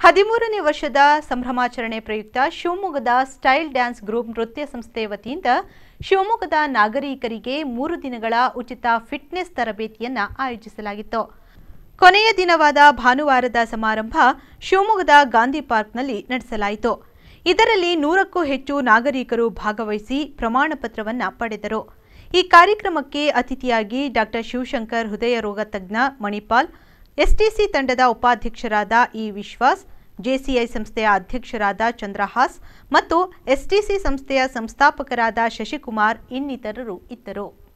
ಹದಿಮೂರನೇ ವರ್ಷದ ಸಂಭ್ರಮಾಚರಣೆ ಪ್ರಯುಕ್ತ ಶಿವಮೊಗ್ಗದ ಸ್ಟೈಲ್ ಡ್ಯಾನ್ಸ್ ಗ್ರೂಪ್ ನೃತ್ಯ ಸಂಸ್ಥೆ ವತಿಯಿಂದ ಶಿವಮೊಗ್ಗದ ನಾಗರಿಕರಿಗೆ ಮೂರು ದಿನಗಳ ಉಚಿತ ಫಿಟ್ನೆಸ್ ತರಬೇತಿಯನ್ನು ಆಯೋಜಿಸಲಾಗಿತ್ತು ಕೊನೆಯ ದಿನವಾದ ಭಾನುವಾರದ ಸಮಾರಂಭ ಶಿವಮೊಗ್ಗದ ಗಾಂಧಿ ಪಾರ್ಕ್ನಲ್ಲಿ ನಡೆಸಲಾಯಿತು ಇದರಲ್ಲಿ ನೂರಕ್ಕೂ ಹೆಚ್ಚು ನಾಗರಿಕರು ಭಾಗವಹಿಸಿ ಪ್ರಮಾಣ ಪತ್ರವನ್ನು ಪಡೆದರು ಈ ಕಾರ್ಯಕ್ರಮಕ್ಕೆ ಅತಿಥಿಯಾಗಿ ಡಾಕ್ಟರ್ ಶಿವಶಂಕರ್ ಹೃದಯ ರೋಗ ತಜ್ಞ ಮಣಿಪಾಲ್ ಎಸ್ಟಿಸಿ ತಂಡದ ಉಪಾಧ್ಯಕ್ಷರಾದ ಇ ವಿಶ್ವಾಸ್ ಜೆಸಿಐ ಸಂಸ್ಥೆಯ ಅಧ್ಯಕ್ಷರಾದ ಚಂದ್ರಹಾಸ್ ಮತ್ತು ಎಸ್ಟಿಸಿ ಸಂಸ್ಥೆಯ ಸಂಸ್ಥಾಪಕರಾದ ಶಶಿಕುಮಾರ್ ಇನ್ನಿತರರು ಇದ್ದರು